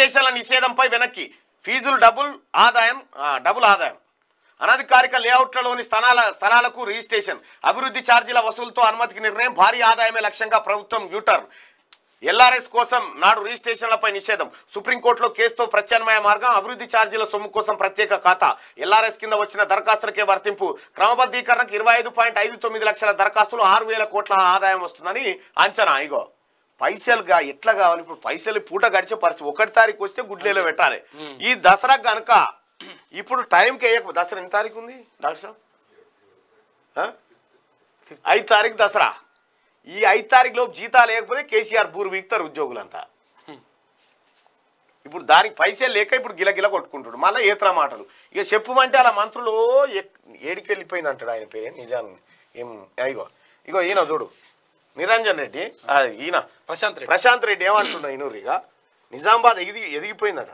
రిజిస్ట్రేషన్ల నిషేధంపై వెనక్కి ఫీజులు డబుల్ ఆదాయం ఆ, డబుల్ ఆదాయం అనధికారిక లేఅవుట్లలోని స్థలాల స్థలాలకు రిజిస్ట్రేషన్ అభివృద్ధి ఛార్జీల వసూలుతో అనుమతికి నిర్ణయం భారీ ఆదాయమే లక్ష్యంగా ప్రభుత్వం యూటర్న్ ఎల్ఆర్ఎస్ కోసం నాడు రిజిస్ట్రేషన్లపై నిషేధం సుప్రీంకోర్టులో కేసుతో ప్రత్యామ్నాయ మార్గం అభివృద్ధి ఛార్జీల సొమ్ము కోసం ప్రత్యేక ఖాతా ఎల్ఆర్ఎస్ కింద వచ్చిన దరఖాస్తులకే వర్తింపు క్రమబద్ధీకరణకు ఇరవై ఐదు పాయింట్ ఐదు తొమ్మిది లక్షల దరఖాస్తులు ఆరు వేల కోట్ల ఆదాయం వస్తుందని అంచనా ఇగో పైసలుగా ఎట్లా కావాలి ఇప్పుడు పైసలు పూట గడిచే పరిస్థితి ఒకటి తారీఖు వస్తే గుడ్లేలో పెట్టాలి ఈ దసరా గనక ఇప్పుడు టైంకి వేయకు దసరా ఎన్ని తారీఖు ఉంది డాక్టర్ సాబ్ ఆ? ఐదు తారీఖు దసరా ఈ ఐదు తారీఖు లోపు జీతాలు లేకపోతే కేసీఆర్ బూరు వీక్తారు ఉద్యోగులంతా ఇప్పుడు దానికి పైసలు లేక ఇప్పుడు గిలగిల కొట్టుకుంటాడు మళ్ళీ ఏతర మాటలు ఇక చెప్పుమంటే అలా మంత్రులు ఎక్- ఏడికి వెళ్ళిపోయింది అంటాడు ఆయన పేరు నిజాన్ని ఏం ఇగో ఇగో ఈయన చూడు నిరంజన్ రెడ్డి ఆ, ఈయన ప్రశాంత్ రెడ్డి ప్రశాంత్ రెడ్డి ఏమంటున్నా ఈనూరిగా నిజామాబాద్ ఎదిగి ఎదిగిపోయిందట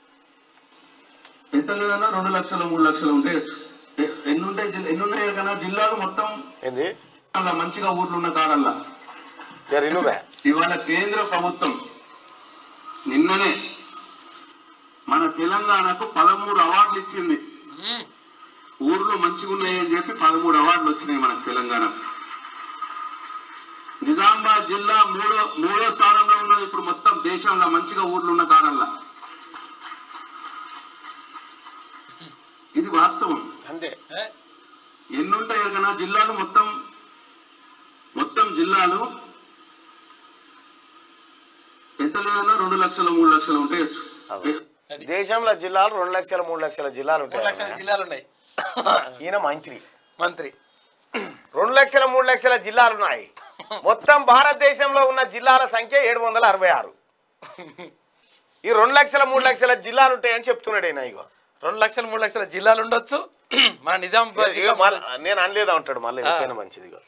ఎంత లేదన్నా రెండు లక్షలు మూడు లక్షలు ఉంటే ఎ- ఎన్ని ఉంటాయి జిల్లా- ఎన్ని ఉన్నాయి కన్నా జిల్లాలు మొత్తం ఏంది అలా మంచిగా ఊర్లు ఉన్న కాడల్లా జర ఇనురా ఇవాళ కేంద్ర ప్రభుత్వం నిన్ననే మన తెలంగాణకు పదమూడు అవార్డులు ఇచ్చింది ఊర్లు మంచిగా ఉన్నాయని చెప్పి పదమూడు అవార్డులు వచ్చినాయి మనకు తెలంగాణ నిజామాబాద్ జిల్లా మూడో మూడో స్థానంలో ఉన్నది ఇప్పుడు మొత్తం దేశంలో మంచిగా ఊర్లు ఉన్న కాడల్లా ఇది వాస్తవం అంతే ఏ? ఎన్నుంటాయి కన్నా జిల్లాలు మొత్తం మొత్తం జిల్లాలు ఎంత లేదన్నా రెండు లక్షలు మూడు లక్షలు ఉంటాయి అవును. దేశంలో జిల్లాలు రెండు లక్షల మూడు లక్షల జిల్లాలు మూడు లక్షల ఉంటాయి జిల్లాలు ఉన్నాయి ఈయన మంత్రి మంత్రి రెండు లక్షల మూడు లక్షల జిల్లాలు ఉన్నాయి మొత్తం భారతదేశంలో ఉన్న జిల్లాల సంఖ్య ఏడు వందల అరవై ఆరు ఈ రెండు లక్షల మూడు లక్షల జిల్లాలు ఉంటాయని చెప్తున్నాడు ఈయన ఇగో రెండు లక్షల మూడు లక్షల జిల్లాలు ఉండొచ్చు మన నిజామాబాద్ ఇగో మళ్ళా నేను అనలేదా ఉంటాడు మళ్ళీ ఎందుకైనా మంచిది ఇగో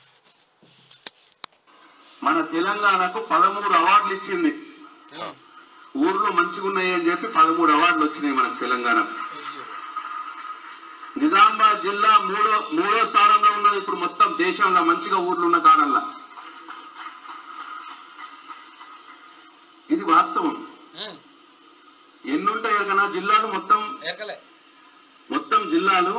మన తెలంగాణకు పదమూడు అవార్డులు ఇచ్చింది ఊర్లు మంచిగా ఉన్నాయి అని చెప్పి పదమూడు అవార్డులు వచ్చినాయి మనకు తెలంగాణ నిజామాబాద్ జిల్లా మూడో మూడో స్థానంలో ఉన్నది ఇప్పుడు మొత్తం దేశంలో మంచిగా ఊర్లు ఉన్న కాడల్లా ఇది వాస్తవం ఉమ్, ఎన్నుంటాయి కన్నా జిల్లాలు మొత్తం ఎరకలే మొత్తం జిల్లాలు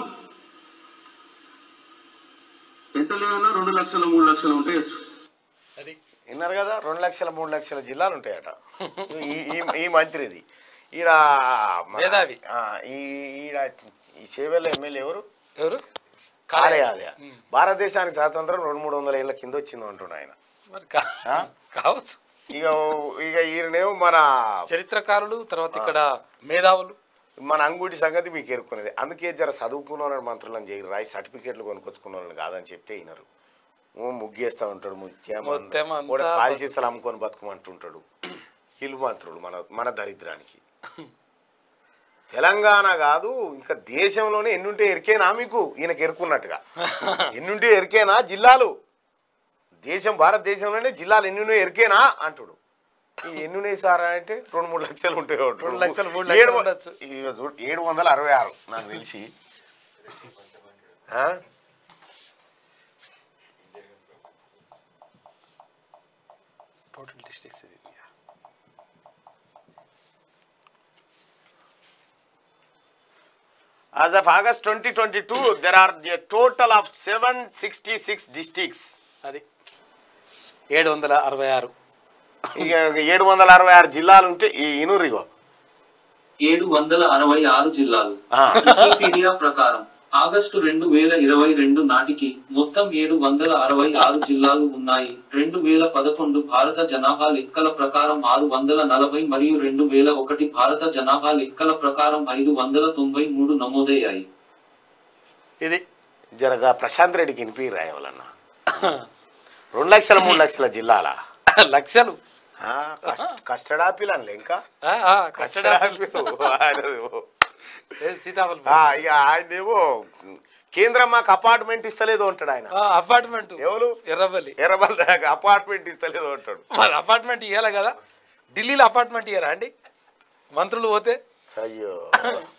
ఎంత లేదన్నా రెండు లక్షలు మూడు లక్షలు ఉంటాయి అది విన్నారు కదా రెండు లక్షల మూడు లక్షల జిల్లాలు ఉంటాయట ఈ- ఈ ఈ మంత్రిది ఈడ మన- మేధావి. ఆ, ఈ ఈడ ఈ చేవెళ్ళ ఎమ్మెల్యే ఎవరు ఎవరు కాలేయాదయ భారతదేశానికి స్వాతంత్రం రెండు మూడు వందల ఏళ్ళ కింద వచ్చింది అంటున్నాడు ఆయన మరి కా- ఆ? కావచ్చు ఇక ఇక ఈయనేమో మన చరిత్రకారులు తర్వాత ఇక్కడ మేధావులు మన అంగుడి సంగతి మీకు ఎరుకునేది అందుకే జర చదువుకున్న వాళ్ళని మంత్రులను చేయరు రాయి సర్టిఫికేట్లు కొనుక్కొచ్చుకున్న వాళ్ళని కాదని చెప్తే వినరు ఓ ముగ్గేస్తా ఉంటాడు మొత్తం అంతా కూడా కాల్ చేసి అమ్ముకొని బతుకమంటుంటాడు ఇల్లు మంత్రులు మన మన దరిద్రానికి తెలంగాణ కాదు ఇంకా దేశంలోనే ఎన్నుంటే ఎరికేనా మీకు ఈయనకి ఎరుకున్నట్టుగా ఎన్నుంటే ఎరికేనా జిల్లాలు దేశం భారతదేశంలోనే జిల్లాలు ఎన్నున్నాయి ఎరికేనా అంటుడు ఈ ఎన్నున్నాయి సారా అంటే రెండు మూడు లక్షలు ఉంటాయి అంటాడు. రెండు లక్షలు, మూడు లక్షలు ఏడు వ- ఉండొచ్చు. ఇగో చూడు, ఏడు వందల అరవై ఆరు నాకు తెలిసి ఆ? టోటల్ డిస్ట్రిక్ట్స్ ఇది As of August 2022, there are a total of 766 districts. అది ఏడు వందల అరవై ఆరు ఇక ఏడు వందల అరవై ఆరు జిల్లాలు ఉంటే ఈ ఇనూరిగో ఏడు వందల అరవై ఆరు జిల్లాలు ఆ. వికీపీడియా ప్రకారం ఆగస్టు రెండు వేల ఇరవై రెండు నాటికి మొత్తం ఏడు వందల అరవై ఆరు జిల్లాలు ఉన్నాయి రెండు వేల పదకొండు భారత జనాభా లెక్కల ప్రకారం ఆరు వందల నలభై మరియు రెండు వేల ఒకటి భారత జనాభా లెక్కల ప్రకారం ఐదు వందల తొంభై మూడు నమోదయ్యాయి ఇది జరగా ప్రశాంత్ రెడ్డికి వినిపి రాయవలన్నా రెండు లక్షల మూడు లక్షల జిల్లాల లక్షలు ఆ, కస్ట్- కస్టర్డ్ ఆపిల్ అనలే ఇంకా ఆ, ఆ, కస్టర్డ్ కస్టడీ ఆపిల్ ఆయనది. ఏ, సీతాఫలం ఆ, ఇక ఆయనేమో కేంద్రం మాకు అపార్ట్మెంట్ ఇస్తలేదు అంటాడు ఆయన ఆ, అపార్ట్మెంట్ ఎవరు ఎర్రబల్లి ఎర్రబల్ దాకా అపార్ట్మెంట్ ఇస్తలేదు అంటాడు మరి అపార్ట్మెంట్ ఇవ్వాలి కదా ఢిల్లీలో అపార్ట్మెంట్ ఇయ్యరా అండి మంత్రులు పోతే అయ్యో